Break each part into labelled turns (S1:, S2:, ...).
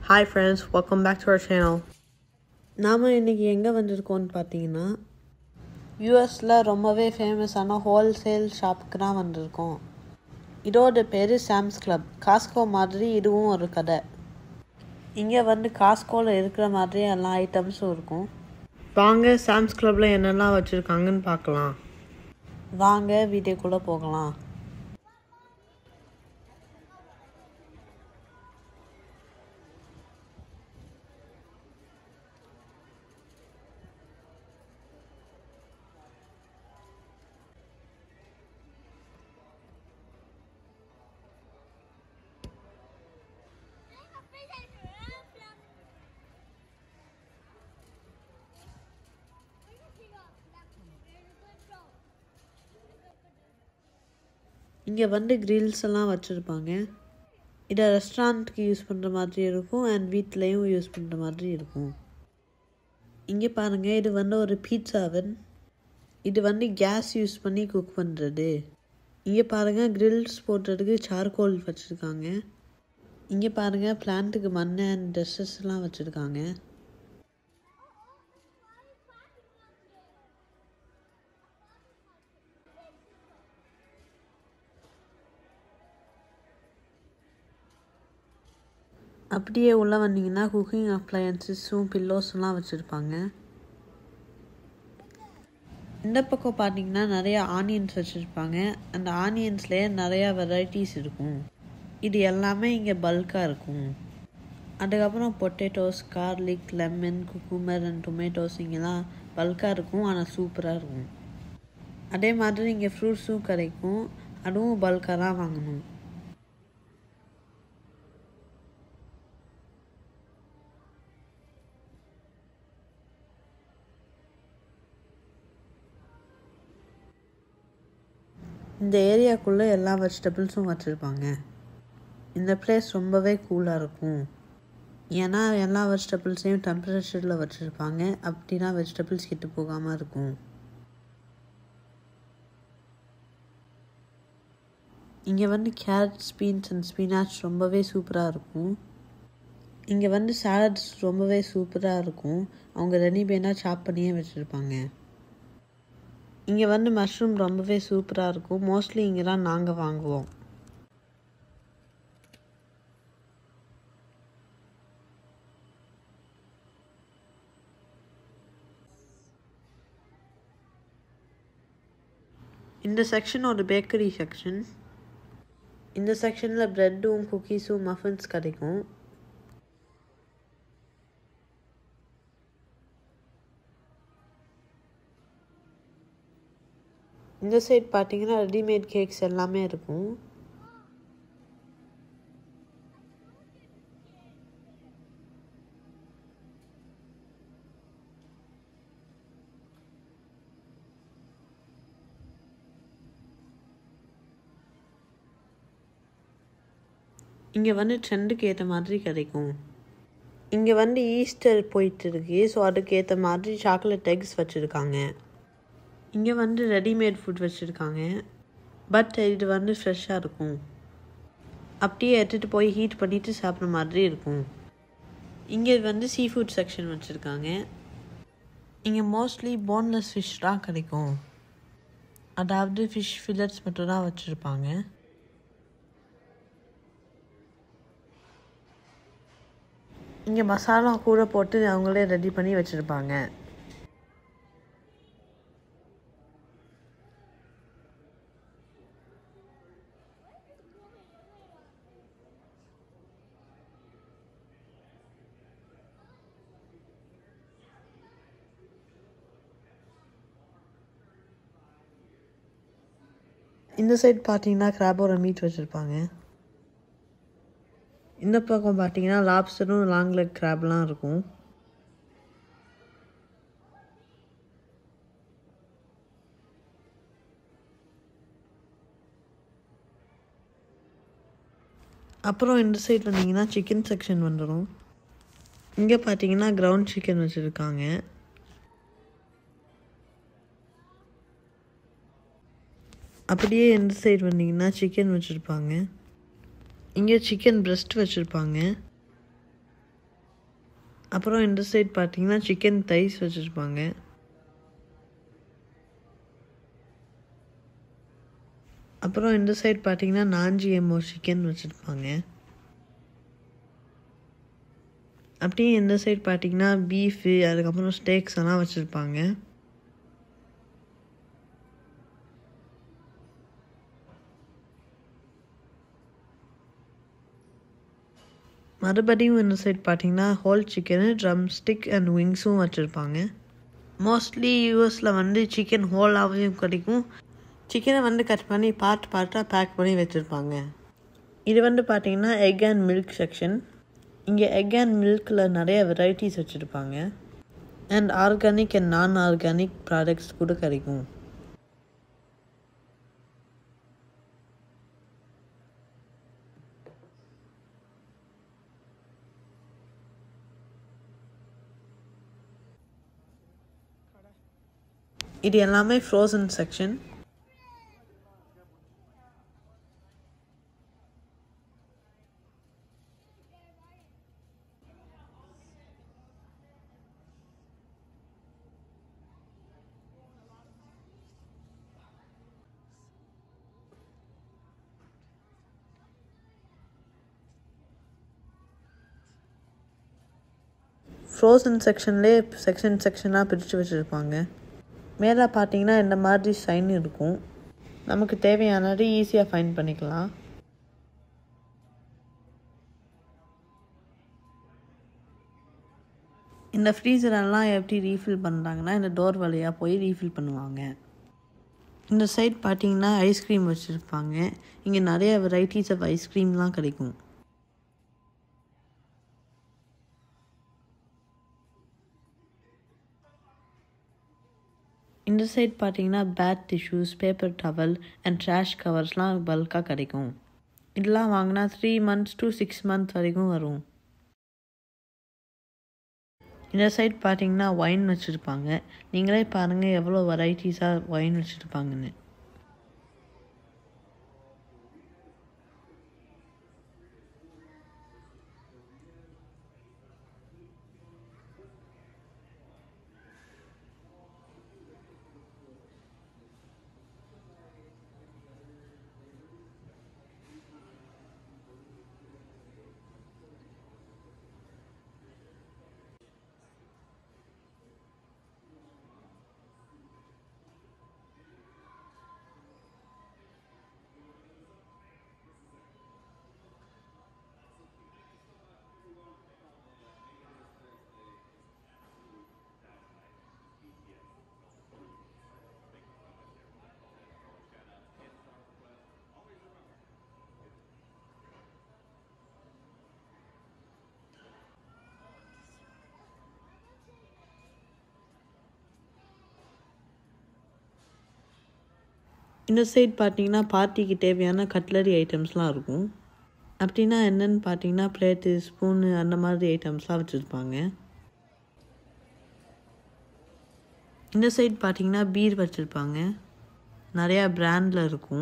S1: Hi friends, welcome back to our channel. நாம் இன்றைக்கி எங்கே வந்திருக்கோம்னு பார்த்தீங்கன்னா யூஎஸில் ரொம்பவே ஃபேமஸான ஹோல்சேல் ஷாப்புக்கு தான் வந்திருக்கோம் இதோட பேர் சாம்ஸ் கிளப் காஸ்கோ மாதிரி இதுவும் ஒரு கடை இங்கே வந்து காஸ்கோவில் இருக்கிற மாதிரி எல்லா ஐட்டம்ஸும் இருக்கும் வாங்க சாம்ஸ் கிளப்பில் என்னெல்லாம் வச்சுருக்காங்கன்னு பார்க்கலாம் வாங்க வீடியோக்குள்ளே போகலாம் இங்கே வந்து கிரில்ஸ் எல்லாம் வச்சுருப்பாங்க இதை ரெஸ்டாரண்ட்டுக்கு யூஸ் பண்ணுற மாதிரி இருக்கும் அண்ட் வீட்லேயும் யூஸ் பண்ணுற மாதிரி இருக்கும் இங்கே பாருங்கள் இது வந்து ஒரு பீட்சா அவன் இது வந்து கேஸ் யூஸ் பண்ணி குக் பண்ணுறது இங்கே பாருங்கள் கிரில்ஸ் போடுறதுக்கு சார்கோல் வச்சுருக்காங்க இங்கே பாருங்கள் பிளான்ட்டுக்கு மண் அண்ட் ட்ரெஸ்ஸஸ்லாம் வச்சுருக்காங்க அப்படியே உள்ளே வந்தீங்கன்னா குக்கிங் அப்ளையன்சஸும் பில்லோஸ்லாம் வச்சுருப்பாங்க இந்த பக்கம் பார்த்தீங்கன்னா நிறையா ஆனியன்ஸ் வச்சுருப்பாங்க அந்த ஆனியன்ஸ்லேயே நிறையா வெரைட்டிஸ் இருக்கும் இது எல்லாமே இங்கே பல்காக இருக்கும் அதுக்கப்புறம் potatoes garlic lemon cucumber and tomatoes இங்கெல்லாம் பல்காக இருக்கும் ஆனால் சூப்பராக இருக்கும் அதே மாதிரி இங்கே ஃப்ரூட்ஸும் கிடைக்கும் அதுவும் பல்காக தான் வாங்கணும் இந்த ஏரியாக்குள்ளே எல்லா வெஜிடபிள்ஸும் வச்சுருப்பாங்க இந்த பிளேஸ் ரொம்பவே கூலாக இருக்கும் ஏன்னா எல்லா வெஜிடபிள்ஸையும் டெம்பரேச்சரில் வச்சுருப்பாங்க அப்படின்னா வெஜிடபிள்ஸ் கெட்டு போகாமல் இருக்கும் இங்கே வந்து கேரட்ஸ் பீன்ஸ் அண்ட் ஸ்பினாச் ரொம்பவே சூப்பராக இருக்கும் இங்கே வந்து சாலட்ஸ் ரொம்பவே சூப்பராக இருக்கும் அவங்க ரெடி பேனாக சாப் பண்ணியே வச்சுருப்பாங்க இங்கே வந்து மஷ்ரூம் ரொம்பவே சூப்பராக இருக்கும் மோஸ்ட்லி இங்கே தான் நாங்கள் வாங்குவோம் இந்த செக்ஷன் ஒரு பேக்கரி செக்ஷன் இந்த செக்ஷனில் ப்ரெட்டும் குக்கீஸும் மஃபின்ஸ் கிடைக்கும் இந்த சைட் பார்த்தீங்கன்னா ரெடிமேட் கேக்ஸ் எல்லாமே இருக்கும் இங்கே வந்து ட்ரெண்டுக்கு ஏற்ற மாதிரி கிடைக்கும் இங்கே வந்து ஈஸ்டர் போயிட்டு இருக்கு ஸோ அதுக்கு ஏற்ற மாதிரி சாக்லேட் எக்ஸ் வச்சுருக்காங்க இங்கே வந்து ரெடிமேட் ஃபுட் வச்சுருக்காங்க பட் இது வந்து ஃப்ரெஷ்ஷாக இருக்கும் அப்படியே எடுத்துகிட்டு போய் ஹீட் பண்ணிவிட்டு சாப்பிட்ற மாதிரி இருக்கும் இங்கே வந்து சீ ஃபுட் செக்ஷன் வச்சுருக்காங்க இங்கே மோஸ்ட்லி போன்லெஸ் ஃபிஷ் தான் கிடைக்கும் அதாவது ஃபிஷ் ஃபில்லட்ஸ் மட்டும் தான் வச்சுருப்பாங்க இங்கே மசாலா கூட போட்டு அவங்களே ரெடி பண்ணி வச்சுருப்பாங்க இந்த சைட் பார்த்தீங்கன்னா கிராபோட மீட் வச்சுருப்பாங்க இந்த பக்கம் பார்த்தீங்கன்னா லாப்ஸ்டரும் லாங் லெக் கிராப்லாம் இருக்கும் அப்புறம் இந்த சைட் வந்தீங்கன்னா சிக்கன் செக்ஷன் வந்துடும் இங்கே பார்த்தீங்கன்னா கிரவுண்ட் சிக்கன் வச்சுருக்காங்க அப்படியே இந்த சைடு வந்தீங்கன்னா சிக்கன் வச்சுருப்பாங்க இங்கே சிக்கன் breast வச்சுருப்பாங்க அப்புறம் இந்த சைட் பார்த்தீங்கன்னா சிக்கன் தைஸ் வச்சுருப்பாங்க அப்புறம் இந்த சைட் பார்த்தீங்கன்னா நாஞ்சி எம்மோ சிக்கன் வச்சுருப்பாங்க அப்படியே இந்த சைட் பார்த்தீங்கன்னா பீஃபு அதுக்கப்புறம் ஸ்டேக்ஸ் எல்லாம் வச்சுருப்பாங்க மறுபடியும் இந்த சைட் பார்த்தீங்கன்னா whole chicken drumstick and விங்ஸும் வச்சுருப்பாங்க மோஸ்ட்லி யூஎஸில் வந்து சிக்கன் ஹோலாகவும் கிடைக்கும் சிக்கனை வந்து கட் பண்ணி பார்ட் பார்ட்டாக பேக் பண்ணி வச்சுருப்பாங்க இது வந்து பார்த்தீங்கன்னா எக் அண்ட் மில்க் செக்ஷன் இங்கே எக் அண்ட் மில்கில் நிறைய வெரைட்டிஸ் வச்சுருப்பாங்க and organic and non organic products கூட கிடைக்கும் இது எல்லாமே ஃப்ரோசன் செக்ஷன் ஃப்ரோசன் செக்ஷன்லேயே செக்ஷன் செக்ஷனாக பிரித்து வச்சுருப்பாங்க மேலே பார்த்தீங்கன்னா இந்த மாதிரி சைன் இருக்கும் நமக்கு தேவையானது ஈஸியாக ஃபைண்ட் பண்ணிக்கலாம் இந்த ஃப்ரீசரெல்லாம் எப்படி ரீஃபில் பண்ணுறாங்கன்னா இந்த டோர் வழியாக போய் ரீஃபில் பண்ணுவாங்க இந்த சைட் பார்த்தீங்கன்னா ஐஸ்கிரீம் வச்சுருப்பாங்க இங்கே நிறைய வெரைட்டிஸ் ஆஃப் ஐஸ்கிரீம்லாம் கிடைக்கும் இந்த சைட் பார்த்தீங்கன்னா bath tissues paper towel and trash கவர்ஸ்லாம் பல்காக கிடைக்கும் இதெல்லாம் வாங்கினா three months to six months வரைக்கும் வரும் இந்த சைட் பார்த்தீங்கன்னா ஒயின் வச்சுருப்பாங்க நீங்களே பாருங்கள் எவ்வளோ வெரைட்டிஸாக ஒயின் வச்சுருப்பாங்கன்னு இந்த சைட் பார்த்தீங்கன்னா பார்ட்டிக்கு தேவையான கட்லரி ஐட்டம்ஸ்லாம் இருக்கும் அப்படின்னா என்னன்னு பார்த்தீங்கன்னா பிளேட்டு ஸ்பூனு அந்த மாதிரி ஐட்டம்ஸ்லாம் வச்சுருப்பாங்க இந்த சைட் பார்த்தீங்கன்னா பீர் வச்சுருப்பாங்க நிறையா பிராண்டில் இருக்கும்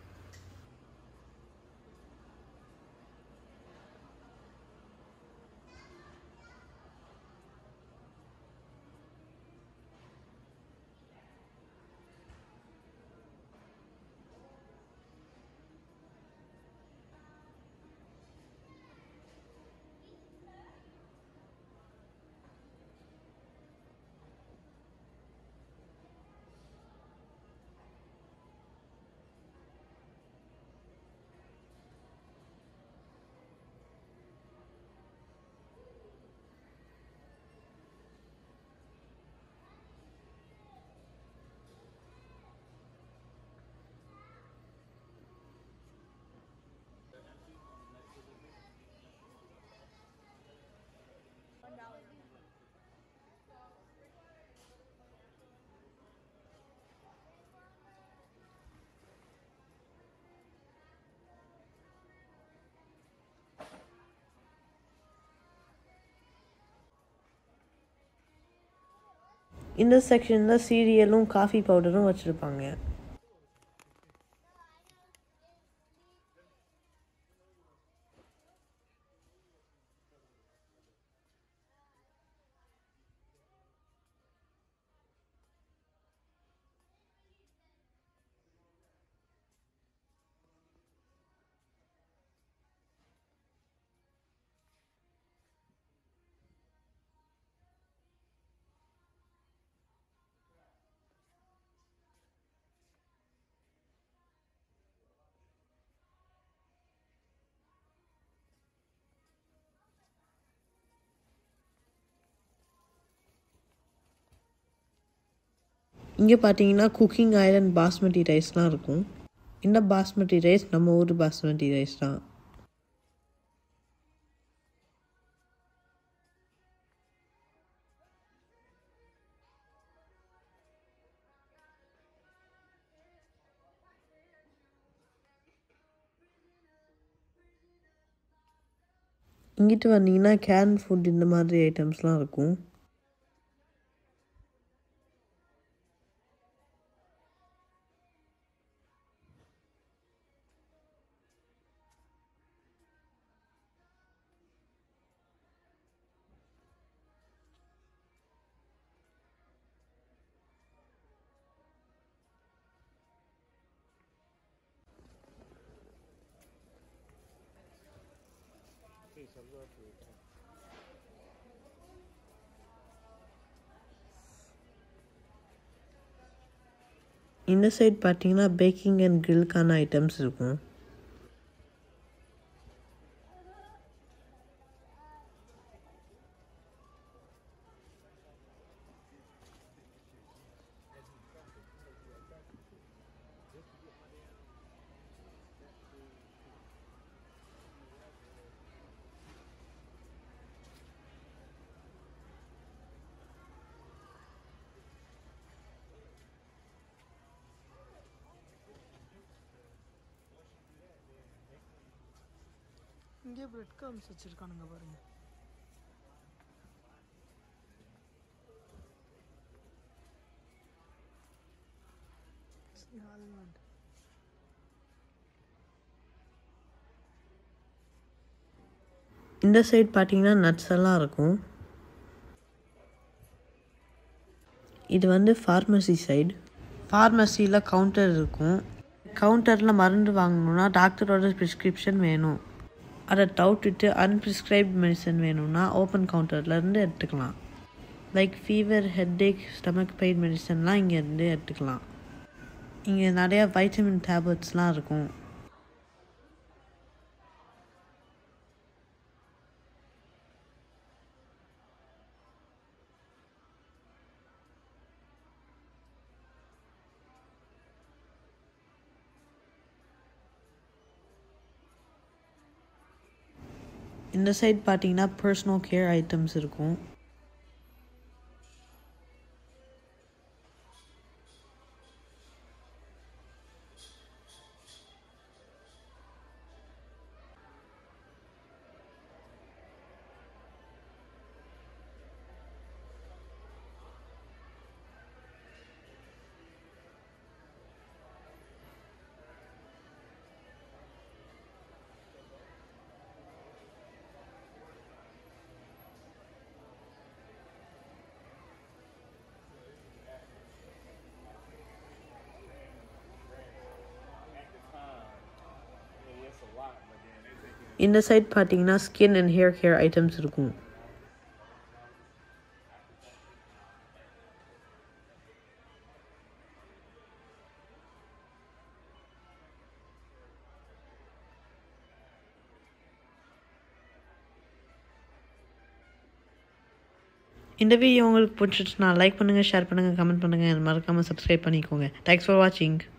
S1: இந்த செக்ஷனில் சீரியலும் காஃபி பவுடரும் வச்சுருப்பாங்க இங்கே பார்த்தீங்கன்னா குக்கிங் ஐலண்ட் பாஸ்மதி ரைஸ்லாம் இருக்கும் இந்த பாஸ்மதி ரைஸ் நம்ம ஊர் பாஸ்மதி ரைஸ் தான் இங்கிட்டு வந்தீங்கன்னா கேன் ஃபுட் இந்த மாதிரி ஐட்டம்ஸ்லாம் இருக்கும் இந்த சைட் பார்த்தீங்கன்னா பேக்கிங் அண்ட் கிரில்க்கான ஐட்டம்ஸ் இருக்கும்
S2: இங்கே பிரெட் கார்ன்ஸ் வச்சுருக்கானுங்க பாருங்க ஆல்மண்ட்
S1: இந்த சைட் பார்த்தீங்கன்னா நட்ஸ் எல்லாம் இருக்கும் இது வந்து ஃபார்மசி சைடு ஃபார்மசியில் கவுண்டர் இருக்கும் கவுண்டரில் மருந்து வாங்கணுன்னா டாக்டரோட ப்ரிஸ்கிரிப்ஷன் வேணும் அதை தவிர்த்துட்டு அன்பிரிஸ்கிரைப்ட் மெடிசன் வேணும்னா ஓப்பன் கவுண்டர்லேருந்து எடுத்துக்கலாம் like fever headache stomach pain மெடிசன்லாம் இங்கேருந்து எடுத்துக்கலாம் இங்கே நிறையா வைட்டமின் டேப்லெட்ஸ்லாம் இருக்கும் இந்த சைட் பார்த்தீங்கன்னா பர்சனல் கேர் ஐட்டம்ஸ் இருக்கும் இந்த சைட் பார்த்தீங்கன்னா skin and hair care items இருக்கும் இந்த வீடியோ உங்களுக்கு பிடிச்சிச்சுன்னா லைக் பண்ணுங்கள் ஷேர் பண்ணுங்கள் கமெண்ட் பண்ணுங்கள் மறக்காமல் சப்ஸ்கிரைப் பண்ணிக்கோங்க தேங்க்ஸ் ஃபார் வாட்சிங்